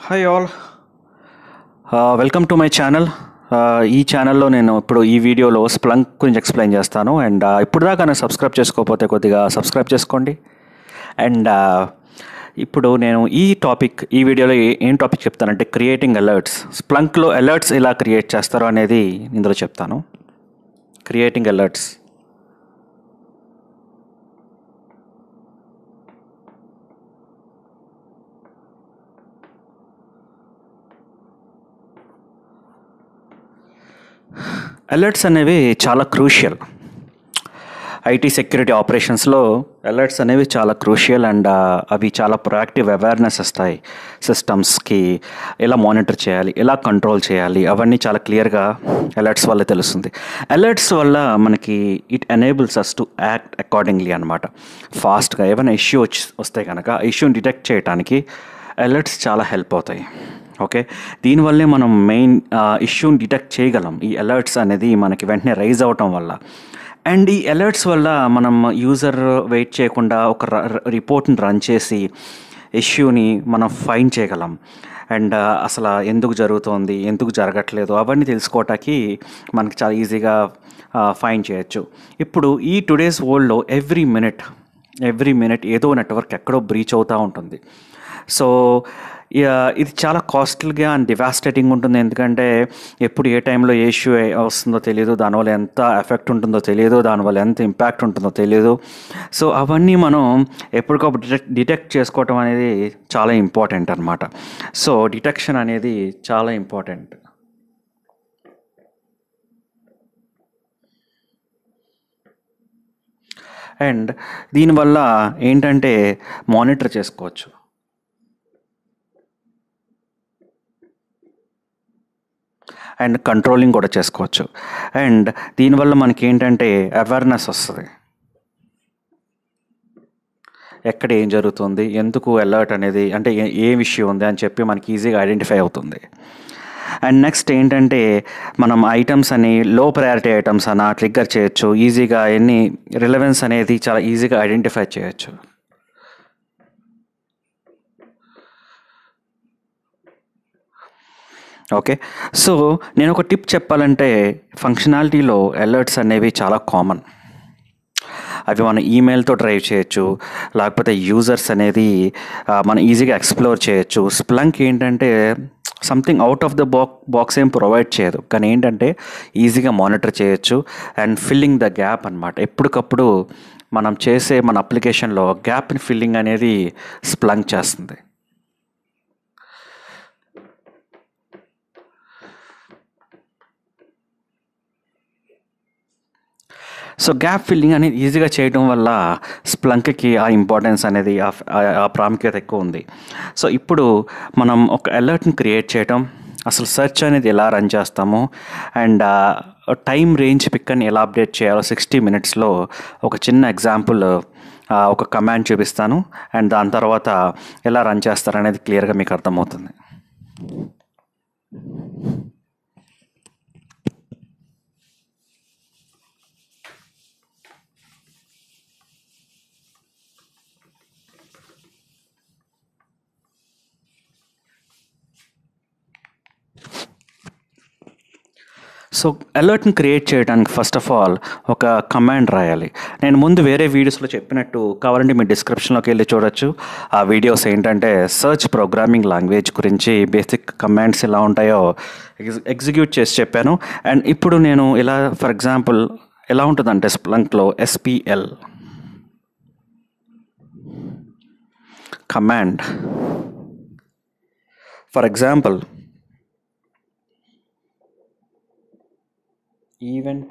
hi all welcome to my channel ఈ ఛానల్లో నేను ఇప్పుడు ఈ వీడియోలో స్ప్లంక్ గురించి ఎక్స్ప్లెయిన్ చేస్తాను అండ్ ఇప్పుడు దాకా నేను సబ్స్క్రైబ్ చేసుకోకపోతే కొద్దిగా సబ్స్క్రైబ్ చేసుకోండి అండ్ ఇప్పుడు నేను ఈ టాపిక్ ఈ వీడియోలో ఏ- ఏం టాపిక్ చెప్తానంటే క్రియేటింగ్ అలర్ట్స్ స్ప్లంక్లో అలర్ట్స్ ఎలా క్రియేట్ చేస్తారో అనేది ఇందులో చెప్తాను క్రియేటింగ్ అలర్ట్స్ అలర్ట్స్ అనేవి చాలా క్రూషియల్ ఐటీ సెక్యూరిటీ ఆపరేషన్స్లో అలర్ట్స్ అనేవి చాలా క్రూషియల్ అండ్ అవి చాలా ప్రొయాక్టివ్ అవేర్నెస్ ఇస్తాయి సిస్టమ్స్కి ఎలా మానిటర్ చేయాలి ఎలా కంట్రోల్ చేయాలి అవన్నీ చాలా క్లియర్గా అలర్ట్స్ వల్ల తెలుస్తుంది అలర్ట్స్ వల్ల మనకి it enables us to act accordingly అనమాట ఫాస్ట్గా ఏమైనా ఇష్యూ వచ్చి వస్తే కనుక ఆ ఇష్యూని డిటెక్ట్ చేయడానికి అలర్ట్స్ చాలా హెల్ప్ అవుతాయి ఓకే దీనివల్లే మనం మెయిన్ ఇష్యూని డిటెక్ట్ చేయగలం ఈ అలర్ట్స్ అనేది మనకి వెంటనే రైజ్ అవటం వల్ల అండ్ ఈ అలర్ట్స్ వల్ల మనం యూజర్ వెయిట్ చేయకుండా ఒక రిపోర్ట్ని రన్ చేసి ఇష్యూని మనం ఫైన్ చేయగలం అండ్ అసలు ఎందుకు జరుగుతోంది ఎందుకు జరగట్లేదు అవన్నీ తెలుసుకోవటానికి మనకి చాలా ఈజీగా ఫైన్ చేయొచ్చు ఇప్పుడు ఈ టుడేస్ వరల్డ్లో ఎవ్రీ మినిట్ ఎవ్రీ మినిట్ ఏదో నెట్వర్క్ ఎక్కడో బ్రీచ్ అవుతూ ఉంటుంది సో యా- ఇది చాలా కాస్ట్లీగా అండ్ డివాస్టేటింగ్ ఉంటుంది ఎందుకంటే ఎప్పుడు ఏ టైంలో ఏ ఇష్యూ వస్తుందో తెలియదు దానివల్ల ఎంత ఎఫెక్ట్ ఉంటుందో తెలియదు దానివల్ల ఎంత ఇంపాక్ట్ ఉంటుందో తెలియదు సో అవన్నీ మనం ఎప్పటికప్పుడు డిటెక్ట్ డిటెక్ట్ చేసుకోవటం అనేది చాలా ఇంపార్టెంట్ అనమాట సో డిటెక్షన్ అనేది చాలా ఇంపార్టెంట్ అండ్ దీనివల్ల ఏంటంటే మానిటర్ చేసుకోవచ్చు అండ్ కంట్రోలింగ్ కూడా చేసుకోవచ్చు అండ్ దీనివల్ల మనకి ఏంటంటే అవేర్నెస్ వస్తుంది ఎక్కడ ఏం జరుగుతుంది ఎందుకు అలర్ట్ అనేది అంటే ఏ- ఏ విషయం ఉంది అని చెప్పి మనకి ఈజీగా ఐడెంటిఫై అవుతుంది అండ్ నెక్స్ట్ ఏంటంటే మనం ఐటమ్స్ అని లో ప్రయారిటీ ఐటమ్స్ అన్న ట్రిగ్గర్ చేయొచ్చు ఈజీగా ఎన్ని రిలవెన్స్ అనేది చాలా ఈజీగా ఐడెంటిఫై చేయొచ్చు ఓకే సో నేను ఒక టిప్ చెప్పాలంటే ఫంక్షనాలిటీలో అలర్ట్స్ అనేవి చాలా కామన్ అవి మనం ఈమెయిల్తో డ్రైవ్ చేయొచ్చు లేకపోతే యూజర్స్ అనేది ఆ, మనం ఈజీగా ఎక్స్ప్లోర్ చేయొచ్చు స్ప్లంక్ ఏంటంటే సంథింగ్ అవుట్ ఆఫ్ ద బాక్ బాక్స్ ఏం ప్రొవైడ్ చేయదు కానీ ఏంటంటే ఈజీగా మానిటర్ చేయొచ్చు అండ్ ఫిల్లింగ్ ద గ్యాప్ అనమాట ఎప్పటికప్పుడు మనం చేసే మన అప్లికేషన్లో గ్యాప్ని ఫిల్లింగ్ అనేది స్ప్లంక్ చేస్తుంది సో గ్యాప్ ఫిల్లింగ్ అనేది ఈజీగా చేయడం వల్ల స్ప్లంక్కి ఆ ఇంపార్టెన్స్ అనేది ఆ ఆ- ఆ ప్రాముఖ్యత ఎక్కువ ఉంది సో ఇప్పుడు మనం ఒక అలర్ట్ని క్రియేట్ చేయటం అసలు సెర్చ్ అనేది ఎలా రన్ చేస్తాము అండ్ టైం రేంజ్ పిక్ అని ఎలా అప్డేట్ చేయాలో సిక్స్టీ మినిట్స్లో ఒక చిన్న ఎగ్జాంపుల్ ఒక కమాండ్ చూపిస్తాను అండ్ దాని తర్వాత ఎలా రన్ చేస్తారనేది క్లియర్గా మీకు అర్థమవుతుంది సో అలర్ట్ని క్రియేట్ చేయడానికి ఫస్ట్ ఆఫ్ ఆల్ ఒక కమాండ్ రాయాలి నేను ముందు వేరే వీడియోస్లో చెప్పినట్టు కావాలంటే మీ డిస్క్రిప్షన్లోకి వెళ్ళి చూడొచ్చు ఆ వీడియోస్ ఏంటంటే సర్చ్ ప్రోగ్రామింగ్ లాంగ్వేజ్ గురించి బేసిక్ కమాండ్స్ ఎలా ఉంటాయో ఎగ్జి ఎగ్జిక్యూట్ చేసి చెప్పాను అండ్ ఇప్పుడు నేను ఇలా ఫర్ ఎగ్జాంపుల్ ఎలా ఉంటుందంటే స్ప్లంక్లో SPL command for example event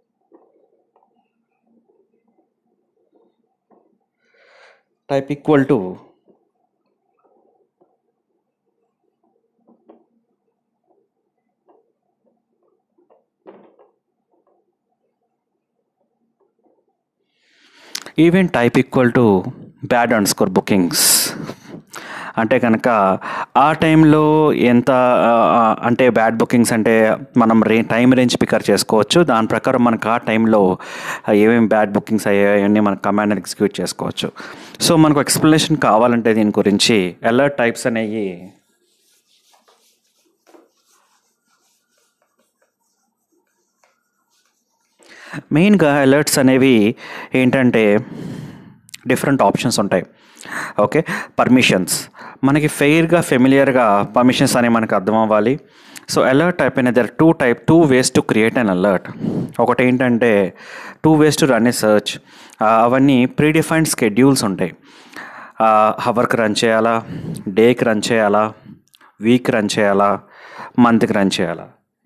type equal to event type equal to bad underscore bookings అంటే కనుక ఆ టైంలో ఎంత ఆ, ఆ, అంటే బ్యాడ్ బుకింగ్స్ అంటే మనం రే టైం రేంజ్ పికర్ చేసుకోవచ్చు దాని ప్రకారం మనకు ఆ టైంలో ఏమేమి బ్యాడ్ బుకింగ్స్ అయ్యాయో అన్నీ మన కమాండ్ ఎగ్జిక్యూట్ చేసుకోవచ్చు సో మనకు ఎక్స్ప్లెనేషన్ కావాలంటే దీని గురించి అలర్ట్ టైప్స్ అనేవి మెయిన్గా అలర్ట్స్ అనేవి ఏంటంటే డిఫరెంట్ ఆప్షన్స్ ఉంటాయి ఓకే పర్మిషన్స్ మనకి ఫెయిర్గా ఫెమిలియర్గా పర్మిషన్స్ అనేవి మనకు అర్థం అవ్వాలి సో అలర్ట్ అయిపోయిన there two type two ways to create an alert ఒకటి ఏంటంటే two ways to run a search అవన్నీ ప్రీడిఫైన్డ్ స్కెడ్యూల్స్ ఉంటాయి హవర్కి రన్ చేయాలా డేకి రన్ చేయాలా వీక్ రన్ చేయాలా మంత్కి రన్ చేయాలా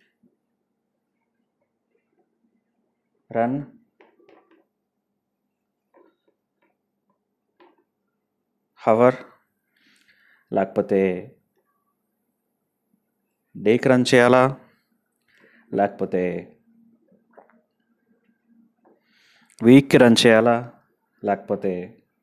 రన్ హవర్ లేకపోతే డేకి రన్ చేయాలా లేకపోతే వీక్కి రన్ చేయాలా లేకపోతే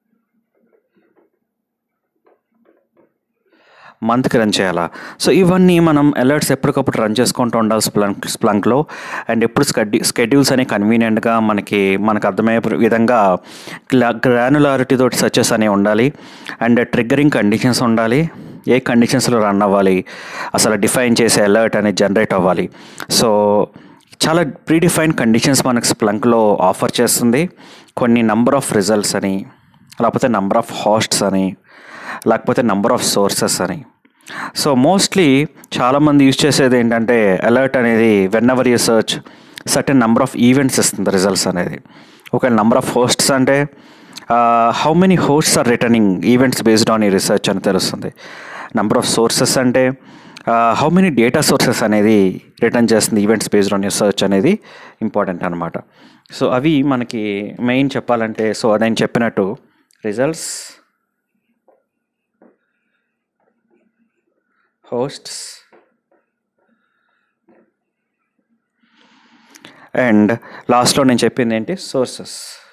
మంత్కి రన్ చేయాలా సో ఇవన్నీ మనం అలర్ట్స్ ఎప్పటికప్పుడు రన్ చేసుకుంటూ ఉండాలి స్ప్లంక్ స్ప్లంక్లో అండ్ ఎప్పుడు స్కెడ్యూ స్కెడ్యూల్స్ అనేవి కన్వీనియంట్గా మనకి మనకు అర్థమయ్యే విధంగా గ్రానులారిటీ తోటి సర్చెస్ అనేవి ఉండాలి అండ్ ట్రిగ్గరింగ్ కండిషన్స్ ఉండాలి ఏ కండిషన్స్లో రన్ అవ్వాలి అసలు డిఫైన్ చేసే అలర్ట్ అనేది జనరేట్ అవ్వాలి సో చాలా ప్రీడిఫైన్ కండిషన్స్ మనకు స్ప్లంక్లో ఆఫర్ చేస్తుంది కొన్ని నంబర్ ఆఫ్ రిజల్ట్స్ అని లేకపోతే నంబర్ ఆఫ్ హాస్ట్స్ అని లేకపోతే నంబర్ ఆఫ్ సోర్సెస్ అని సో మోస్ట్లీ చాలామంది యూజ్ చేసేది ఏంటంటే అలర్ట్ అనేది whenever you search certain number of events ఇస్తుంది రిజల్ట్స్ అనేది ఒకవేళ నెంబర్ ఆఫ్ హోస్ట్స్ అంటే how many hosts are returning events based on ఈ రీసెర్చ్ అని తెలుస్తుంది నెంబర్ ఆఫ్ సోర్సెస్ అంటే హౌ మెనీ డేటా సోర్సెస్ అనేది రిటర్న్ చేస్తుంది events based on your search అనేది ఇంపార్టెంట్ అనమాట సో అవి మనకి మెయిన్ చెప్పాలంటే సో నేను చెప్పినట్టు రిజల్ట్స్ హోస్ట్స్ అండ్ లాస్ట్లో నేను చెప్పింది ఏంటి sources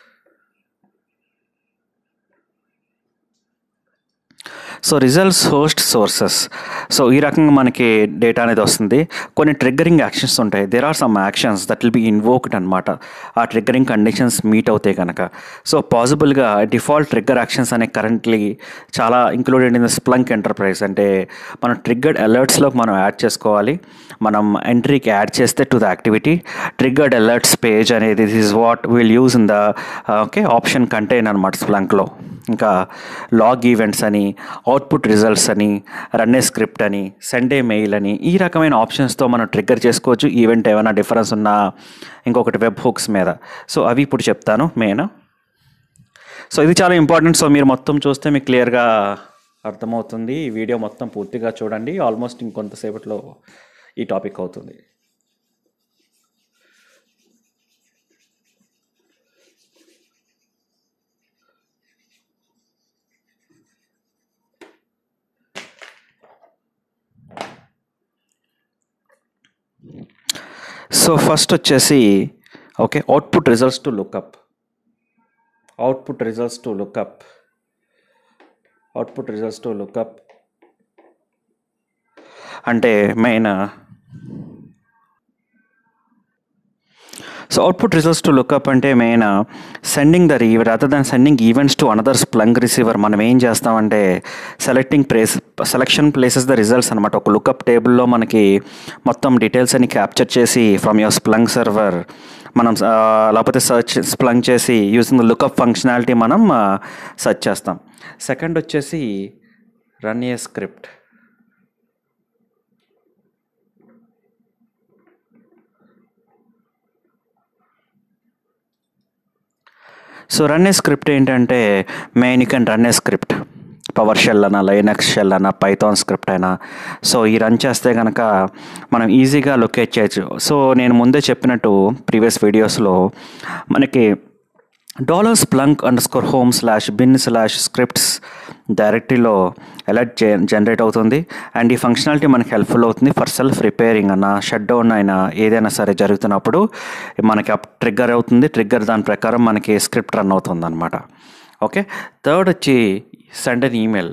so results host sources so ఈ రకంగా మనకి డేటా అనేది వస్తుంది కొన్ని ట్రిగ్గరింగ్ యాక్షన్స్ ఉంటాయి there are some actions that will be invoked అనమాట ఆ ట్రిగ్గరింగ్ కండిషన్స్ మీట్ అవుతాయి కనుక సో పాసిబుల్గా డిఫాల్ట్ ట్రిగ్గర్ యాక్షన్స్ అనే కరెంట్లీ చాలా included in the Splunk enterprise అంటే మనం ట్రిగ్గర్డ్ అలర్ట్స్లోకి మనం యాడ్ చేసుకోవాలి మనం ఎంట్రీకి యాడ్ చేస్తే to the activity triggered alerts page అనేది this is what will use in the okay option contain అనమాట స్ప్లంక్లో ఇంకా లాగ్ ఈవెంట్స్ అని అవుట్పుట్ రిజల్ట్స్ అని రన్ ఏ స్క్రిప్ట్ అని సండే మెయిల్ అని ఈ రకమైన ఆప్షన్స్తో మనం ట్రిగ్గర్ చేసుకోవచ్చు ఈవెంట్ ఏమైనా డిఫరెన్స్ ఉన్నా ఇంకొకటి వెబ్ హుక్స్ మీద సో అవి ఇప్పుడు చెప్తాను మెయిన్ సో ఇది చాలా ఇంపార్టెంట్ సో మీరు మొత్తం చూస్తే మీకు క్లియర్గా అర్థమవుతుంది ఈ వీడియో మొత్తం పూర్తిగా చూడండి ఆల్మోస్ట్ ఇంకొంతసేపట్లో ఈ టాపిక్ అవుతుంది సో ఫస్ట్ వచ్చేసి okay output results to lookup output results to lookup output results to lookup అంటే main so output results to lookup అంటే మెయిన్ సెండింగ్ ద రీవర్ other than sending events to another Splunk receiver మనం ఏం చేస్తామంటే selecting place selection places the results అనమాట ఒక lookup టేబుల్లో మనకి మొత్తం డీటెయిల్స్ అని క్యాప్చర్ చేసి ఫ్రమ్ యువర్ స్ప్లంగ్ సర్వర్ మనం లేకపోతే సర్చ్ స్ప్లంగ్ చేసి యూజింగ్ ద లుక్అప్ ఫంక్షనాలిటీ మనం సర్చ్ చేస్తాం సెకండ్ వచ్చేసి run a script so run a script ఏంటంటే main you can run a script PowerShell అన్న లైనక్స్ షెల్ అన్న పైథాన్ స్క్రిప్ట్ అయినా సో ఈ రన్ చేస్తే కనుక మనం ఈజీగా లొకేట్ చేయొచ్చు సో నేను ముందే చెప్పినట్టు ప్రీవియస్ వీడియోస్లో మనకి dollar Splunk underscore home slash bin slash scripts డైరెక్టరీలో అలర్ట్ జనరేట్ అవుతుంది అండ్ ఈ ఫంక్షనాలిటీ మనకి హెల్ప్ఫుల్ అవుతుంది ఫర్ సెల్ఫ్ రిపేరింగ్ అన్న షట్ డౌన్ అయినా ఏదైనా సరే జరుగుతున్నప్పుడు మనకి అప్ ట్రిగ్గర్ అవుతుంది ట్రిగ్గర్ దాని ప్రకారం మనకి స్క్రిప్ట్ రన్ అవుతుంది అనమాట ఓకే థర్డ్ వచ్చి send an email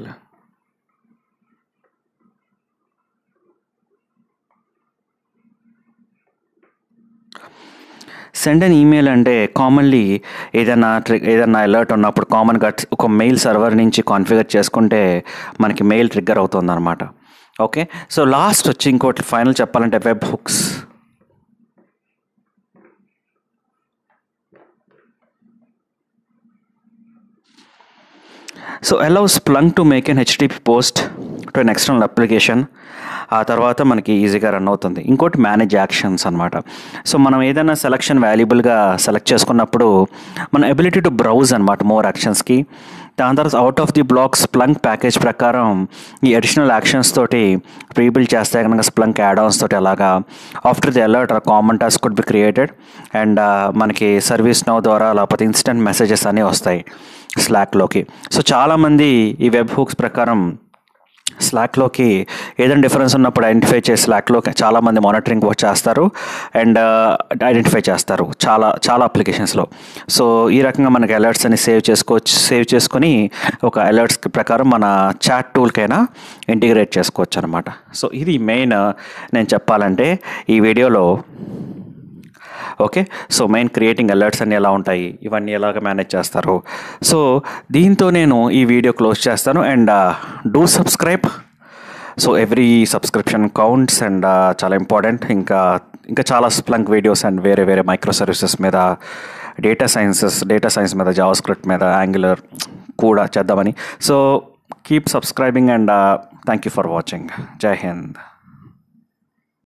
send an email అంటే కామన్లీ ఏదైనా ట్రి ఏదైనా అలర్ట్ ఉన్నప్పుడు కామన్గా ఒక మెయిల్ సర్వర్ నుంచి కాన్ఫిగర్ చేసుకుంటే మనకి మెయిల్ ట్రిగ్గర్ అవుతుంది అనమాట ఓకే సో లాస్ట్ వచ్చి ఇంకోటి ఫైనల్ చెప్పాలంటే webhooks so allows Splunk to make an HTTP post to an external application ఆ తర్వాత మనకి ఈజీగా రన్ అవుతుంది ఇంకోటి మేనేజ్ యాక్షన్స్ అనమాట సో మనం ఏదైనా సెలక్షన్ వాల్యుబుల్గా సెలెక్ట్ చేసుకున్నప్పుడు మన ఎబిలిటీ టు బ్రౌజ్ అనమాట మోర్ యాక్షన్స్కి దాని తర్వాత అవుట్ ఆఫ్ ది బ్లాక్ స్ప్లంక్ ప్యాకేజ్ ప్రకారం ఈ అడిషనల్ యాక్షన్స్ తోటి ప్రీబిల్డ్ చేస్తే కనుక స్ప్లంక్ యాడ్ ఆన్స్ తోటి అలాగా after the alert common task could be created and మనకి సర్వీస్ నౌ ద్వారా లేకపోతే ఇన్స్టెంట్ మెసేజెస్ అనేవి వస్తాయి స్లాక్లోకి సో చాలామంది ఈ వెబ్ హుక్స్ ప్రకారం స్లాక్లోకి ఏదైనా డిఫరెన్స్ ఉన్నప్పుడు ఐడెంటిఫై చేసి స్లాక్లో చాలామంది మానిటరింగ్ వర్క్ చేస్తారు అండ్ ఐడెంటిఫై చేస్తారు చాలా చాలా అప్లికేషన్స్లో సో ఈ రకంగా మనకి అలర్ట్స్ అని సేవ్ చేసుకోవచ్చు సేవ్ చేసుకొని ఒక అలర్ట్స్ ప్రకారం మన చాట్ టూల్కైనా ఇంటిగ్రేట్ చేసుకోవచ్చు అనమాట సో ఇది మెయిన్ నేను చెప్పాలంటే ఈ వీడియోలో okay so main creating alerts అన్నీ ఎలా ఉంటాయి ఇవన్నీ ఎలాగ మేనేజ్ చేస్తారు సో దీంతో నేను ఈ వీడియో క్లోజ్ చేస్తాను and do subscribe so every subscription counts and చాలా ఇంపార్టెంట్ ఇంకా ఇంకా చాలా స్ప్లంక్ వీడియోస్ అండ్ వేరే వేరే మైక్రో సర్వీసెస్ మీద డేటా సైన్సెస్ డేటా సైన్స్ మీద జావా స్క్రిప్ట్ మీద యాంగులర్ కూడా చేద్దామని so keep subscribing and thank you for watching జై హింద్